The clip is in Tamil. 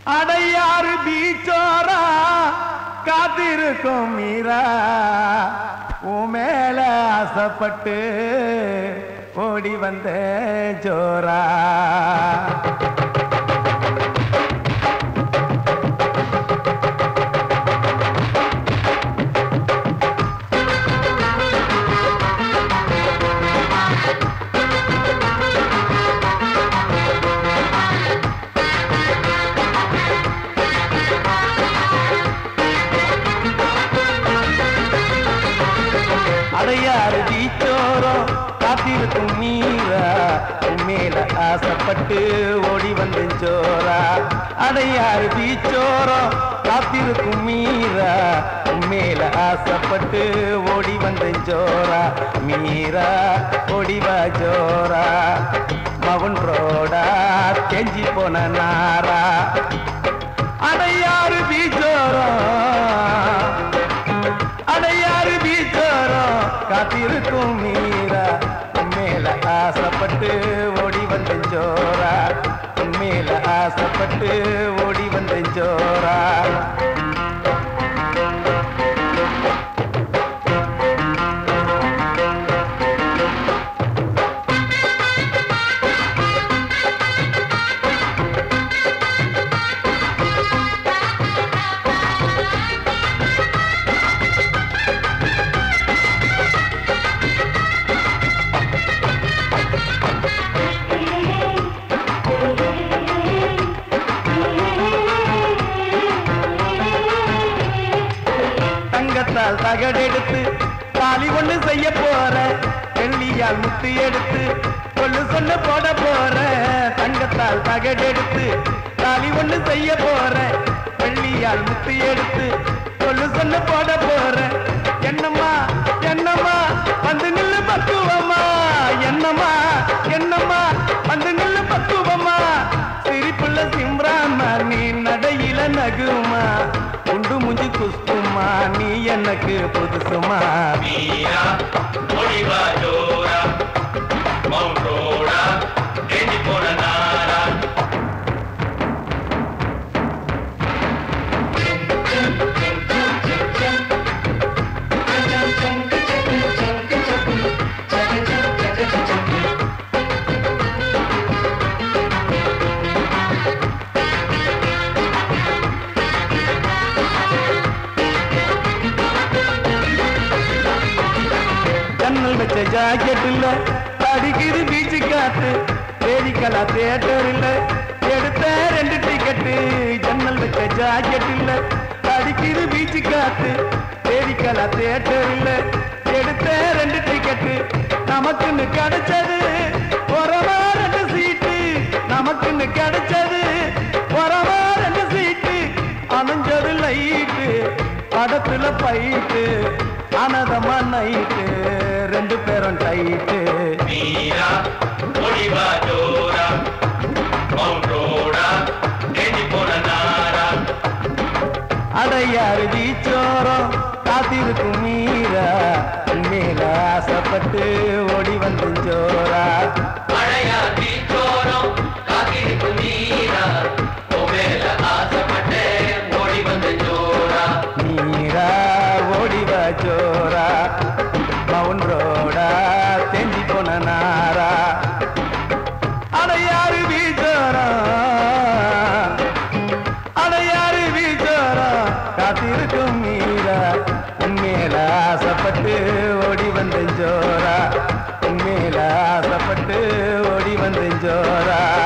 அடையாறு பீச்சோரா காத்திருக்கும் மீரா உன் மேல ஆசைப்பட்டு ஓடி வந்த ஜோரா அடையாறு பீச்சோரம் காத்திருக்கும் மீரா உன் மேல ஆசைப்பட்டு ஓடி வந்து ஜோரா அடையாறு பீச்சோரம் காத்திருக்கும் மீரா உன் மேல ஆசைப்பட்டு ஓடி வந்து ஜோரா மீரா ஓடிவா ஜோரா மவுன் ரோடா கெஞ்சி போன நாரா அடையாறு பீச்சோரம் அடையாறு பீச்சோரம் காத்திருக்கும் மீரா உன் மேல ஆசைப்பட்டு ஓடி வந்த ஜோரா உன் மேல ஆசைப்பட்டு ஓடி வந்த ஜோரா தங்கத்தால் தகடெடுத்து தாலி ஒண்ணு செய்ய போற வெள்ளியால் முத்து எடுத்து கொள்ளு சொன்ன போட போற தங்கத்தால் தகடெடுத்து தாலி ஒண்ணு செய்ய போற வெள்ளியால் முத்து எடுத்து கொள்ளு சொன்ன போட போற என்னம்மா என்னம்மா வந்து நில்லு பக்குவம்மா என்னம்மா என்னம்மா வந்து நில்லு பக்குவம்மா சிரிப்புள்ள சிம்ராமா நீ நடையில நகுமா குண்டு முஞ்சி குஸ்துமா நீ எனக்கு புதுசுமா மீரா ஒளிவா ஜோரா மவுண்ட் ரோடா ஏஞ்சி போன நாரா ஜன்னல் வச்ச ஜாக்கெட் இல்ல அடிக்குது பீச்சு காத்து வேதிக்கலா தியேட்டர் இல்ல எடுத்த ரெண்டு டிக்கெட்டு ஜன்னல் வச்ச ஜாக்கெட் இல்ல அடிக்குது பீச்சு காத்து வேதிக்கலா தியேட்டர் இல்ல எடுத்த ரெண்டு டிக்கெட்டு நமக்குன்னு கிடைச்சது உரமா ரெண்டு சீட்டு நமக்குன்னு கிடைச்சது உரமா ரெண்டு சீட்டு அணைஞ்சது லைட்டு படத்துல பைட்டு அனதமா நைட்டு ரெண்டு பேரும் டைட்டு மீரா ஒளிவா ஜோரா மவுண்ட் ரோடா ஏஞ்சி போன நாரா அடையாறு பீச்சோரம் காத்திருக்கும் மீரா உன் மேல ஆசைப்பட்டு ஓடி வந்து ஜோரா மழையா தீச்சோரம் காத்திருக்கும் நீரா உமேல ஆசைப்பட்டே ஓடி வந்த ஜோரா மீரா ஓடிவா ஜோரா மவுன் ரோடா தெஞ்சி போன நாரா அடையாறு பீச்சோரம் அடையாறு பீச்சோரம் காத்திருக்கும் மீரா உண்மையில ஆசைப்பட்டு ஓடி வந்த ஜோரா உண்மையில ஆசைப்பட்டு ஓடி வந்த ஜோரா